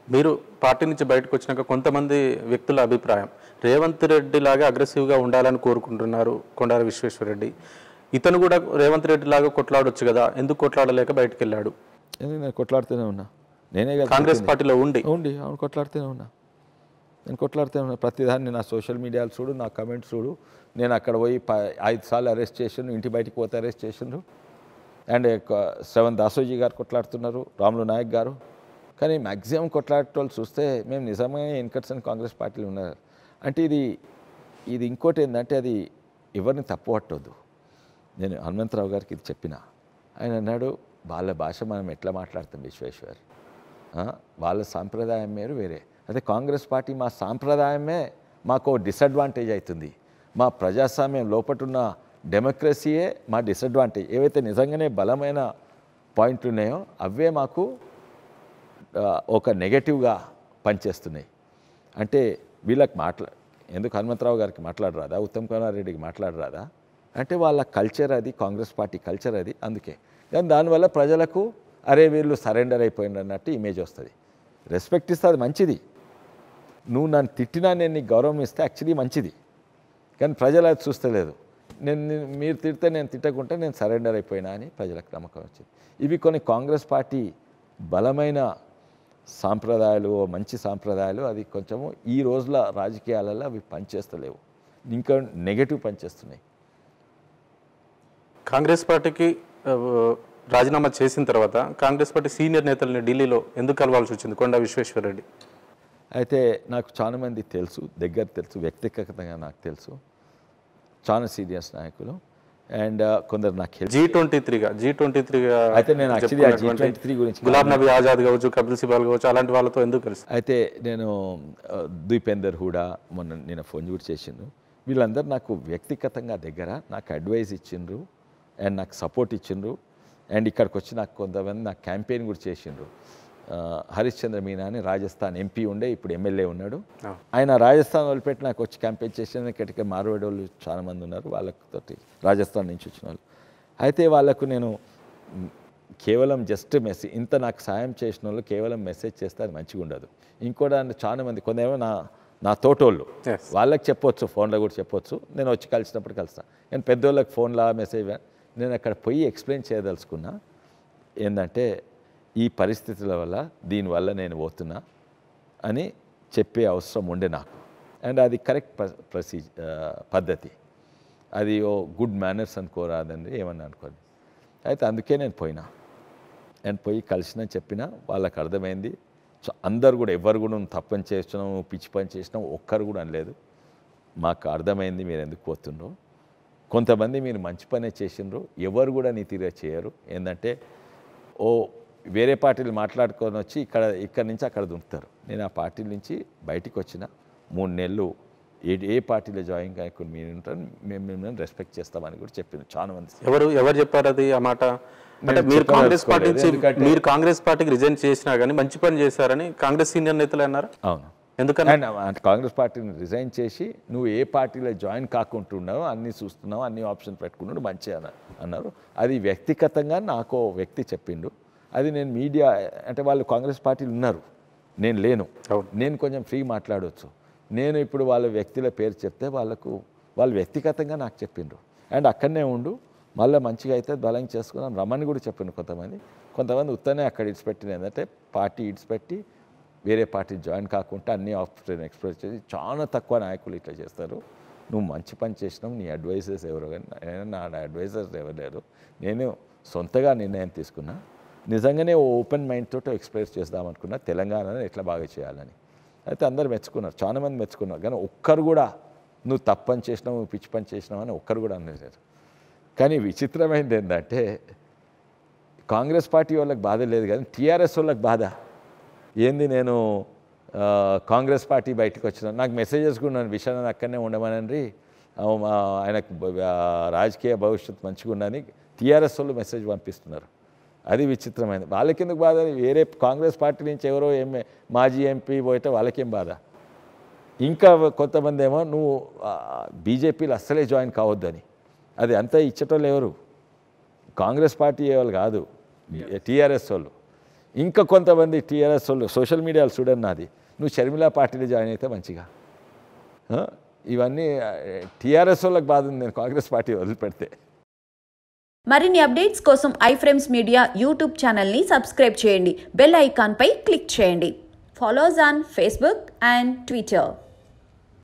మీరు పార్టీ నుంచి బయటకు వచ్చినాక కొంతమంది వ్యక్తుల అభిప్రాయం రేవంత్ రెడ్డి లాగా అగ్రెసివ్గా ఉండాలని కోరుకుంటున్నారు కొండాల విశ్వేశ్వరరెడ్డి ఇతను కూడా రేవంత్ రెడ్డి లాగా కొట్లాడొచ్చు కదా ఎందుకు కొట్లాడలేక బయటకు వెళ్ళాడు ఎందుకు నేను కొట్లాడుతూనే ఉన్నా నేనే కదా కాంగ్రెస్ పార్టీలో ఉండి ఉండి అవును కొట్లాడుతూనే ఉన్నా నేను కొట్లాడుతూనే ఉన్నా ప్రతిదాన్ని నా సోషల్ మీడియాలు చూడు నా కమెంట్స్ చూడు నేను అక్కడ పోయి ప ఐదు సార్లు అరెస్ట్ చేసిండ్రు ఇంటి బయటికి పోతే అరెస్ట్ చేసిండ్రు అండ్ శ్రవణ్ దాసోజీ గారు కొట్లాడుతున్నారు రాములు నాయక్ గారు కానీ మ్యాక్సిమం కొట్లాడేటోళ్ళు చూస్తే మేము నిజంగానే ఇన్కట్స్ అండ్ కాంగ్రెస్ పార్టీలు ఉన్నారు అంటే ఇది ఇది ఇంకోటి ఏంటంటే అది ఎవరిని తప్పు పట్టొద్దు నేను హనుమంతరావు గారికి ఇది చెప్పిన ఆయన అన్నాడు వాళ్ళ భాష మనం ఎట్లా మాట్లాడతాం విశ్వేశ్వర్ ఆ, వాళ్ళ సాంప్రదాయం వేరు వేరే అదే కాంగ్రెస్ పార్టీ మా సాంప్రదాయమే మాకు డిసడ్వాంటేజ్ అవుతుంది మా ప్రజాస్వామ్యం లోపటున్న డెమోక్రసీయే మా డిసడ్వాంటేజ్ ఏవైతే నిజంగానే బలమైన పాయింట్లు ఉన్నాయో అవే మాకు ఆ, ఒక నెగటివ్గా పనిచేస్తున్నాయి అంటే వీళ్ళకి మాట్లా ఎందుకు హనుమంతరావు గారికి మాట్లాడరాదా ఉత్తమ్ కుమార్ రెడ్డికి మాట్లాడరాదా అంటే వాళ్ళ కల్చర్ అది కాంగ్రెస్ పార్టీ కల్చర్ అది అందుకే కానీ దానివల్ల ప్రజలకు అరే వీళ్ళు సరెండర్ అయిపోయింది అన్నట్టు ఇమేజ్ వస్తుంది రెస్పెక్ట్ ఇస్తే అది మంచిది నువ్వు నన్ను తిట్టినా నేను నీకు గౌరవం ఇస్తే యాక్చువల్లీ మంచిది కానీ ప్రజలు అది చూస్తలేదు నేను నేను- మీరు తిడితే నేను తిట్టకుంటే నేను సరెండర్ అయిపోయినా అని ప్రజలకు నమ్మకం వచ్చింది ఇవి కొన్ని కాంగ్రెస్ పార్టీ బలమైన సాంప్రదాయాలు ఓ మంచి సాంప్రదాయాలు అది కొంచెము ఈ రోజుల రాజకీయాలలో అవి పనిచేస్తలేవు ఇంకా నెగటివ్ పనిచేస్తున్నాయి కాంగ్రెస్ పార్టీకి ఆ, రాజీనామా చేసిన తర్వాత కాంగ్రెస్ పార్టీ సీనియర్ నేతల్ని ఢిల్లీలో ఎందుకు కలవాల్సి వచ్చింది కొండా విశ్వేశ్వరరెడ్డి అయితే నాకు చాలా మంది తెలుసు దగ్గర తెలుసు వ్యక్తిగతంగా నాకు తెలుసు చాలా సీరియస్ నాయకులు అండ్ కొందరు నాకు హెల్ప్ జీ ట్వంటీ త్రీగా జీ ట్వంటీ త్రీగా అయితే నేను యాక్చువల్లీ ఆ జీ ట్వంటీ త్రీ గురించి గులాబ్ నబీ ఆజాద్ కావచ్చు కపిల్ సిబాల్ కావచ్చు అలాంటి వాళ్ళతో ఎందుకు కలిసి అయితే నేను ఆ, దీపేందర్ హూడా మొన్న నేను ఫోన్ కూడా చేసిండ్రు వీళ్ళందరూ నాకు వ్యక్తిగతంగా దగ్గర నాకు అడ్వైస్ ఇచ్చిండ్రు అండ్ నాకు సపోర్ట్ ఇచ్చిండ్రు అండ్ ఇక్కడికి వచ్చి నాకు కొంతమంది నాకు క్యాంపెయిన్ కూడా చేసిండ్రు ఆ, హరిశ్చంద్ర మీనా అని రాజస్థాన్ ఎంపీ ఉండే ఇప్పుడు ఎమ్మెల్యే ఉన్నాడు ఆ. ఆయన రాజస్థాన్ వదిలిపెట్టి నాకు వచ్చి క్యాంపెయిన్ చేసిన ఇక్కడికి మార్వాడి వాళ్ళు చాలామంది ఉన్నారు వాళ్ళతోటి రాజస్థాన్ నుంచి వచ్చిన వాళ్ళు అయితే వాళ్ళకు నేను మ్, కేవలం జస్ట్ మెసేజ్ ఇంత నాకు సాయం చేసిన వాళ్ళు కేవలం మెసేజ్ చేస్తే అది మంచిగా ఉండదు ఇంకోటి అంటే చాలా మంది కొందేమో నా నా తోటోళ్ళు Yes. వాళ్ళకి చెప్పొచ్చు ఫోన్లో కూడా చెప్పొచ్చు నేను వచ్చి కలిసినప్పుడు కలుస్తాను కానీ పెద్దోళ్ళకి ఫోన్లో మెసేజ్ నేను అక్కడ పోయి ఎక్స్ప్లెయిన్ చేయదలుచుకున్నా ఏంటంటే ఈ పరిస్థితుల వల్ల దీనివల్ల నేను పోతున్నా అని చెప్పే అవసరం ఉండే నాకు అండ్ అది కరెక్ట్ ప్రొసీ పద్ధతి అది ఓ గుడ్ మేనర్స్ అనుకోరాదండి ఏమన్నా అనుకోని అయితే అందుకే నేను పోయినా అండ్ పోయి కలిసిన చెప్పిన వాళ్ళకి అర్థమైంది సో అందరు కూడా ఎవరు కూడా నువ్వు తప్పని చేస్తున్నావు పిచ్చి పని చేసినావు ఒక్కరు కూడా అనలేదు మాకు అర్థమైంది మీరు ఎందుకు పోతుండ్రో కొంతమంది మీరు మంచి పనే చేసిండ్రు ఎవరు కూడా నీ తీరుగా చేయరు ఏంటంటే ఓ వేరే పార్టీలు మాట్లాడుకొని వచ్చి ఇక్కడ ఇక్కడ నుంచి అక్కడ దుంకుతారు నేను ఆ పార్టీ నుంచి బయటికి వచ్చిన మూడు నెలలు ఏ ఏ పార్టీలో జాయిన్ కాకుండా మీరు ఉంటారు మేము మిమ్మల్ని రెస్పెక్ట్ చేస్తామని కూడా చెప్పింది చాలా మంది ఎవరు ఎవరు చెప్పారు అది ఆ మాట అంటే నేను మీరు కాంగ్రెస్ పార్టీ చెప్పదలుచుకోలేదు. నుంచి ఎందుకంటే- మీరు కాంగ్రెస్ పార్టీకి రిజైన్ చేసినా కానీ మంచి పని చేశారని కాంగ్రెస్ సీనియర్ నేతలు అన్నారు అవును ఎందుకని అండ్ అంటే కాంగ్రెస్ పార్టీని రిజైన్ చేసి నువ్వు ఏ పార్టీలో జాయిన్ కాకుంటున్నావు అన్నీ చూస్తున్నావు అన్ని ఆప్షన్ పెట్టుకున్నాడు మంచి అన్న అన్నారు అది వ్యక్తిగతంగా నాకు ఓ వ్యక్తి చెప్పిండు అది నేను మీడియా అంటే వాళ్ళు కాంగ్రెస్ పార్టీలు ఉన్నారు నేను లేను అవును. నేను కొంచెం ఫ్రీ మాట్లాడవచ్చు నేను ఇప్పుడు వాళ్ళ వ్యక్తుల పేరు చెప్తే వాళ్ళకు వాళ్ళు వ్యక్తిగతంగా నాకు చెప్పిండ్రు అండ్ అక్కడనే ఉండు మళ్ళీ మంచిగా అయితే బలంగా చేసుకుందాం రమ్మని కూడా చెప్పిండు కొంతమంది కొంతమంది ఉత్తనే అక్కడ ఇడిచిపెట్టిన ఏంటంటే పార్టీ ఇడిచిపెట్టి వేరే పార్టీ జాయిన్ కాకుండా అన్ని ఆప్షన్ ఎక్స్ప్రెస్ చేసి చాలా తక్కువ నాయకులు ఇట్లా చేస్తారు నువ్వు మంచి పని చేసినావు నీ అడ్వైజర్స్ ఎవరు కానీ నేను నా అడ్వైజర్స్ ఎవరు లేరు నేను సొంతగా నిర్ణయం తీసుకున్నా నిజంగానే ఓపెన్ మైండ్ తోటి ఎక్స్ప్రెస్ చేద్దామనుకున్నా తెలంగాణలో ఎట్లా బాగా చేయాలని అయితే అందరు మెచ్చుకున్నారు చాలా మంది మెచ్చుకున్నారు కానీ ఒక్కరు కూడా నువ్వు తప్పని చేసినావు నువ్వు పిచ్చి పని చేసినావు అని ఒక్కరు కూడా అనలేరు కానీ విచిత్రమైనది ఏంటంటే కాంగ్రెస్ పార్టీ వాళ్ళకి బాధ లేదు కానీ టీఆర్ఎస్ వాళ్ళకి బాధ ఏంది నేను ఆ, కాంగ్రెస్ పార్టీ బయటకు వచ్చిన నాకు మెసేజెస్ కూడా ఉన్నాను విషయాన్ని అక్కడనే ఉండమనండి ఆ, మా ఆయనకు బ- ఆ, రాజకీయ భవిష్యత్తు మంచిగా ఉందని టీఆర్ఎస్ వాళ్ళు మెసేజ్ పంపిస్తున్నారు అది విచిత్రమైనది వాళ్ళకెందుకు బాధ వేరే కాంగ్రెస్ పార్టీ నుంచి ఎవరో ఎం మాజీ ఎంపీ పోయితే వాళ్ళకేం బాధ ఇంకా కొంతమంది ఏమో నువ్వు బీజేపీలో అస్సలే జాయిన్ కావద్దని అది అంతా ఇచ్చేటోళ్ళు ఎవరు కాంగ్రెస్ పార్టీ వాళ్ళు కాదు టీఆర్ఎస్ వాళ్ళు ఇంకా కొంతమంది టీఆర్ఎస్ వాళ్ళు సోషల్ మీడియాలో చూడండి నాది నువ్వు షర్మిలా పార్టీలో జాయిన్ అయితే మంచిగా ఆ? ఇవన్నీ టీఆర్ఎస్ వాళ్ళకి బాధ ఉంది నేను కాంగ్రెస్ పార్టీ వదిలిపెడితే మరిన్ని అప్డేట్స్ కోసం ఐఫ్రేమ్స్ మీడియా యూట్యూబ్ ఛానల్ని సబ్స్క్రైబ్ చేయండి బెల్ ఐకాన్పై క్లిక్ చేయండి follow us on Facebook and Twitter